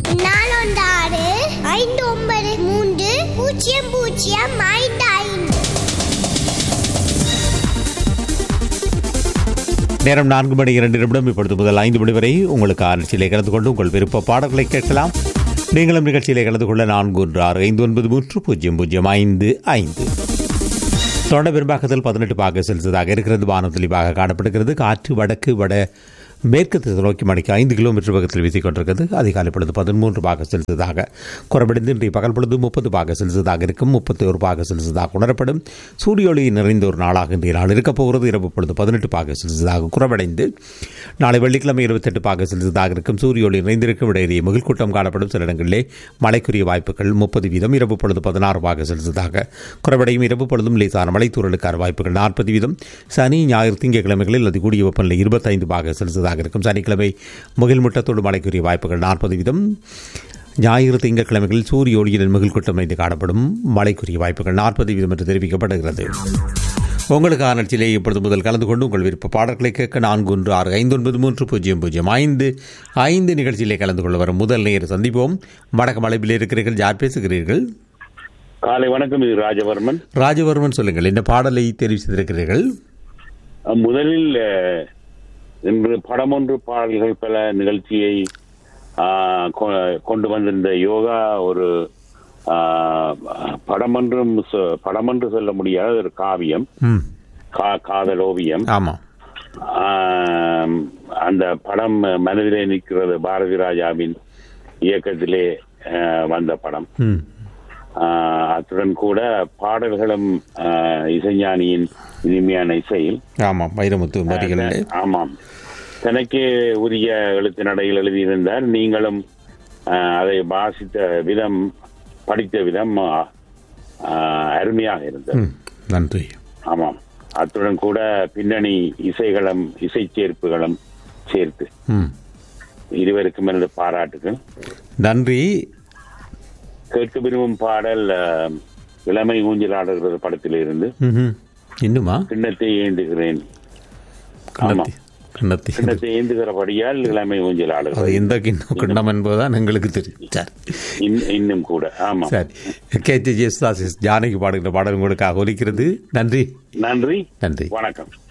நாலொன்று ஆறு ஐந்து ஒன்பது மூன்று பூஜ்ஜியம் பூஜ்ஜியம் ஐந்து ஐந்து நேரம் நான்கு மணி இரண்டு நிமிடம் இப்பொழுது முதல் ஐந்து மணி வரை உங்களுக்கு நிகழ்ச்சியிலே கலந்து கொண்டு உங்கள் விருப்ப பாடல்களை கேட்கலாம் நீங்களும் நிகழ்ச்சியிலே கலந்து கொள்ள நான்கு ஒன்று ஆறு ஐந்து ஒன்பது மூன்று பூஜ்ஜியம் பூஜ்ஜியம் ஐந்து ஐந்து தொண்ட பெரும்பாக்கத்தில் பதினெட்டு பாக செல்சியஸாக இருக்கிறது வானம் தெளிவாக காணப்படுகிறது காற்று வடக்கு வட மேற்கு திசை நோக்கி மணிக்கு ஐந்து கிலோமீட்டர் வேகத்தில் வீசிக் கொண்டிருக்கிறது அதிகாலை பொழுது பதிமூன்று பாக செல்சியஸாக குறைபடிந்து இன்றைய பகல் பொழுது முப்பது பாக செல்சியஸாக இருக்கும் முப்பத்தி ஒரு பாக செல்சியஸாக உணரப்படும் சூரிய ஒளி நிறைந்த ஒரு நாளாக இன்றைய நாள் இருக்கப் போகிறது இரவு பொழுது பதினெட்டு பாக செல்சியஸாக குறைவடைந்து நாளை வெள்ளிக்கிழமை இருபத்தெட்டு பாக செல்சியஸாக இருக்கும் சூரிய ஒளி நிறைந்திருக்கும் இடையே முகில் கூட்டம் காணப்படும் சில இடங்களிலே மழைக்குரிய வாய்ப்புகள் முப்பது வீதம் இரவு பொழுது பதினாறு பாக செல்சியஸாக குறைவடையும் இரவு பொழுதும் லேசான மழை தூறலுக்கான வாய்ப்புகள் நாற்பது வீதம் சனி ஞாயிறு திங்கட்கிழமைகளில் அதி கூடிய வெப்பநிலை இருபத்தைந்து பாக செல்சியஸாக இருக்கும் சனிக்கிழமை முகில் முட்டத்தோடு மழைக்குரிய வாய்ப்புகள் நாற்பது வீதம் ஞாயிறு திங்கட்கிழமைகளில் சூரிய ஒளியின் முகில் கூட்டம் நிறைந்து காணப்படும் மழைக்குரிய வாய்ப்புகள் நாற்பது வீதம் என்று தெரிவிக்கப்படுகிறது உங்களுக்கான நிகழ்ச்சியிலே இப்பொழுது முதல் கலந்து கொண்டு உங்கள் விருப்ப பாடல்களை கேட்க நான்கு ஒன்று ஆறு ஐந்து ஒன்பது மூன்று பூஜ்ஜியம் பூஜ்ஜியம் ஐந்து ஐந்து நிகழ்ச்சியிலே கலந்து கொள்ள வரும் முதல் நேர் சந்திப்போம் வடக்கு மலைப்பில் இருக்கிறீர்கள் யார் பேசுகிறீர்கள் காலை வணக்கம் இது ராஜவர்மன் ராஜவர்மன் சொல்லுங்கள் இந்த பாடலை தெரிவு செய்திருக்கிறீர்கள் அஹ் முதலில் அஹ், இன்று படம் ஒன்று பாடல்கள் பல நிகழ்ச்சியை ஆஹ், கொ- கொண்டு வந்திருந்த யோகா ஒரு ஆஹ், படம் என்றும் சொ- படம் என்று சொல்ல முடியாத ஒரு காவியம் ம் கா- காதல் ஓவியம் ஆமாம் ஆஹ், அந்த படம் மனதிலே நிற்கிறது பாரதி ராஜாவின் இயக்கத்திலே ஆஹ், வந்த படம் ம் ஆஹ், அத்துடன் கூட பாடல்களும் ஆஹ், இசைஞானியின் இனிமையான இசையில் ஆமாம் வைரமுத்து வரிகளிலே ஆமாம் தனக்கே உரிய எழுத்து நடையில் எழுதியிருந்தார் நீங்களும் ஆஹ், அதை வாசித்த விதம் படித்த விதம் ஆஹ், ஆஹ், அருமையாக இருந்தது ம் நன்றி ஆமாம் அத்துடன் கூட பின்னணி இசைகளும் இசை சேர்ப்புகளும் சேர்த்து ம் இருவருக்கும் எனது பாராட்டுகள் நன்றி கேட்க விரும்பும் பாடல் ஆஹ், இளமை ஊஞ்சல் ஆடுகிறது படத்திலிருந்து ம்ஹும். இன்னுமா கிண்ணத்தை ஏந்துகிறேன் ஆமாம் கிண்ணத்தி கிண்ணத்தி கிண்ணத்தை ஏந்துகிறபடியால் இளமை ஊஞ்சல் அது ஆடுகிறது எந்த கிண்ணம் கிண்ணம் என்பதுதான் எங்களுக்கு தெரியும் சரி இன்- இன்னும் கூட ஆமாம் சரி கே ஜி ஜேசுதாஸ் ஜானகி பாடுகிற பாடல் உங்களுக்காக ஒலிக்கிறது நன்றி நன்றி நன்றி வணக்கம்